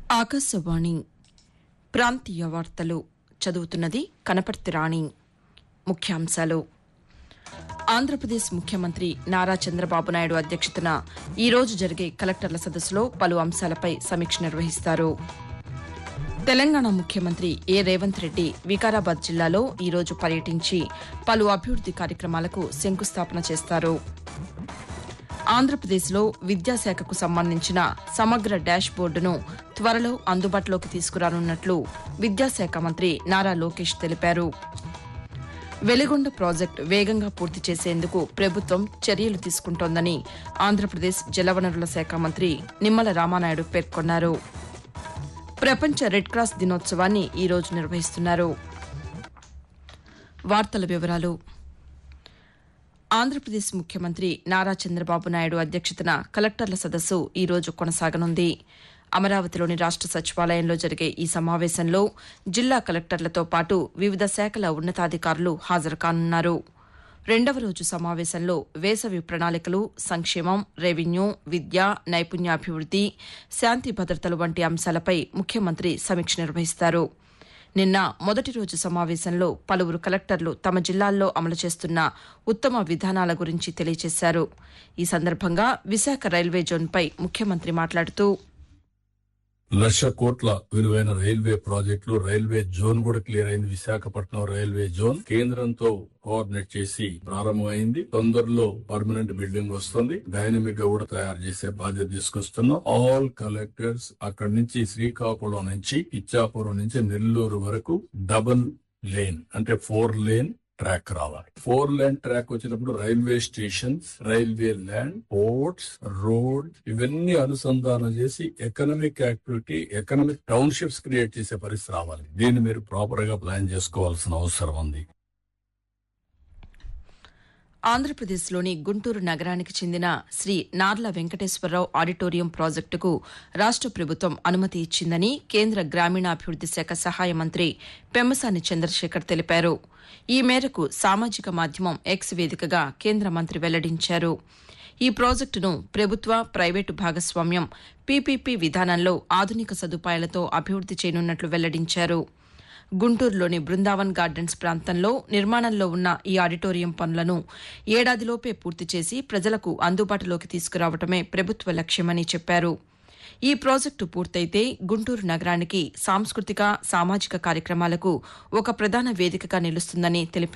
ఆకాశవాణి ప్రాంతీయ వార్తలు చదువుతున్నది కనపర్తి రాణి ముఖ్యాంశాలు ఆంధ్రప్రదేశ్ ముఖ్యమంత్రి నారా చంద్రబాబు నాయుడు అధ్యక్షతన ఈ రోజు జరిగే కలెక్టర్ల సదస్సులో పలు అంశాలపై సమీక్ష నిర్వహిస్తారు తెలంగాణ ముఖ్యమంత్రి ఏ రేవంత్ రెడ్డి వికారాబాద్ జిల్లాలో ఈ రోజు పర్యటించి పలు అభివృద్ది కార్యక్రమాలకు శంకుస్థాపన చేస్తారు ఆంధ్రప్రదేశ్లో విద్యాశాఖకు సంబంధించిన సమగ్ర డాష్ బోర్డును త్వరలో అందుబాటులోకి తీసుకురానున్నట్లు విద్యాశాఖ మంత్రి నారా లోకేష్ తెలిపారు వెలిగొండ ప్రాజెక్టు వేగంగా పూర్తి చేసేందుకు ప్రభుత్వం చర్యలు తీసుకుంటోందని ఆంధ్రప్రదేశ్ జలవనరుల శాఖ మంత్రి నిమ్మల రామానాయుడు పేర్కొన్నారు ప్రపంచ రెడ్ క్రాస్ దినోత్సవాన్ని ఈ రోజు నిర్వహిస్తున్నారు వార్తల వివరాలు ఆంధ్రప్రదేశ్ ముఖ్యమంత్రి నారా చంద్రబాబు నాయుడు అధ్యక్షతన కలెక్టర్ల సదస్సు ఈ రోజు కొనసాగనుంది అమరావతిలోని రాష్ట సచివాలయంలో జరిగే ఈ సమావేశంలో జిల్లా కలెక్టర్లతో పాటు వివిధ శాఖల ఉన్నతాధికారులు హాజరు కానున్నారు రెండవ రోజు సమావేశంలో వేసవి ప్రణాళికలు సంక్షేమం రెవెన్యూ విద్య నైపుణ్యాభివృద్ది శాంతి భద్రతలు వంటి అంశాలపై ముఖ్యమంత్రి సమీక్ష నిర్వహిస్తారు నిన్న మొదటి రోజు సమావేశంలో పలువురు కలెక్టర్లు తమ జిల్లాల్లో అమలు చేస్తున్న ఉత్తమ విధానాల గురించి తెలియజేశారు ఈ సందర్భంగా విశాఖ రైల్వే జోన్పై ముఖ్యమంత్రి మాట్లాడుతూ లక్ష కోట్ల విలువైన రైల్వే ప్రాజెక్టులు రైల్వే జోన్ కూడా క్లియర్ అయింది విశాఖపట్నం రైల్వే జోన్ కేంద్రంతో కోఆర్డినేట్ చేసి ప్రారంభమైంది తొందరలో పర్మనెంట్ బిల్డింగ్ వస్తుంది డైనమిక్ గా కూడా తయారు చేసే బాధ్యత తీసుకొస్తున్నాం ఆల్ కలెక్టర్స్ అక్కడి నుంచి శ్రీకాకుళం నుంచి ఇచ్చాపురం నుంచి నెల్లూరు వరకు డబుల్ లేన్ అంటే ఫోర్ లేన్ ట్రాక్ రావాలి ఫోర్ లేన్ ట్రాక్ వచ్చినప్పుడు railway stations railway land ports road ఇవన్నీ అనుసంధానం చేసి economic activity economic townships create చేసే పరిస్థితి రావాలి దీన్ని మీరు ప్రాపర్ గా ప్లాన్ చేసుకోవాల్సిన అవసరం ఉంది ఆంధ్రప్రదేశ్లోని గుంటూరు నగరానికి చెందిన శ్రీ నార్ల వెంకటేశ్వరరావు ఆడిటోరియం ప్రాజెక్టుకు రాష్ట ప్రభుత్వం అనుమతి ఇచ్చిందని కేంద్ర గ్రామీణాభివృద్ది శాఖ సహాయ మంత్రి పెమ్మసాని చంద్రశేఖర్ తెలిపారు ఈ మేరకు సామాజిక మాధ్యమం ఎక్స్ వేదికగా కేంద్ర మంత్రి వెల్లడించారు ఈ ప్రాజెక్టును ప్రభుత్వ ప్రైవేటు భాగస్వామ్యం పీపీపీ విధానంలో ఆధునిక సదుపాయాలతో అభివృద్ది చేయనున్నట్లు వెల్లడించారు గుంటూరులోని బృందావన్ గార్డెన్స్ ప్రాంతంలో నిర్మాణంలో ఉన్న ఈ ఆడిటోరియం పనులను ఏడాదిలోపే పూర్తి చేసి ప్రజలకు అందుబాటులోకి తీసుకురావడమే ప్రభుత్వ లక్ష్యమని చెప్పారు ఈ ప్రాజెక్టు పూర్తయితే గుంటూరు నగరానికి సాంస్కృతిక సామాజిక కార్యక్రమాలకు ఒక ప్రధాన వేదికగా నిలుస్తుందని తెలిపారు